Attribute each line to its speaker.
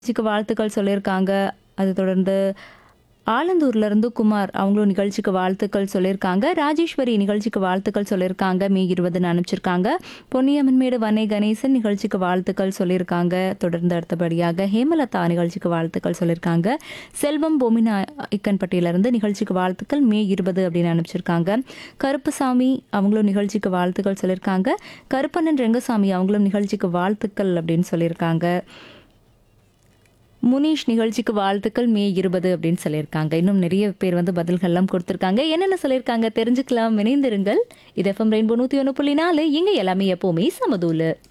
Speaker 1: நிகழ்ச்சிக்கு வாழ்த்துக்கள் சொல்லியிருக்காங்க அது தொடர்ந்து ஆலந்தூர்ல இருந்து குமார் அவங்களும் நிகழ்ச்சிக்கு வாழ்த்துக்கள் சொல்லியிருக்காங்க ராஜேஸ்வரி நிகழ்ச்சிக்கு வாழ்த்துக்கள் சொல்லியிருக்காங்க மே இருபதுன்னு அனுப்பிச்சிருக்காங்க பொன்னியம்மன்மேடு வன்னை கணேசன் நிகழ்ச்சிக்கு வாழ்த்துக்கள் சொல்லியிருக்காங்க தொடர்ந்து அடுத்தபடியாக ஹேமலதா நிகழ்ச்சிக்கு வாழ்த்துக்கள் சொல்லியிருக்காங்க செல்வம் பொமினா இக்கன்பட்டியிலிருந்து நிகழ்ச்சிக்கு வாழ்த்துக்கள் மே இருபது அப்படின்னு அனுப்பிச்சிருக்காங்க கருப்புசாமி அவங்களும் நிகழ்ச்சிக்கு வாழ்த்துக்கள் சொல்லியிருக்காங்க கருப்பண்ணன் ரெங்கசாமி அவங்களும் நிகழ்ச்சிக்கு வாழ்த்துக்கள் அப்படின்னு சொல்லியிருக்காங்க முனீஷ் நிகழ்ச்சிக்கு வாழ்த்துக்கள் மே இருபது அப்படின்னு சொல்லியிருக்காங்க இன்னும் நிறைய பேர் வந்து பதில்கள்லாம் கொடுத்துருக்காங்க என்னென்ன சொல்லியிருக்காங்க தெரிஞ்சுக்கலாம் இணைந்திருங்கள் இது எஃப்எம் ரெயின்போ நூற்றி ஒன்று புள்ளி நாலு இங்கே எல்லாமே எப்போவுமே சமதூலு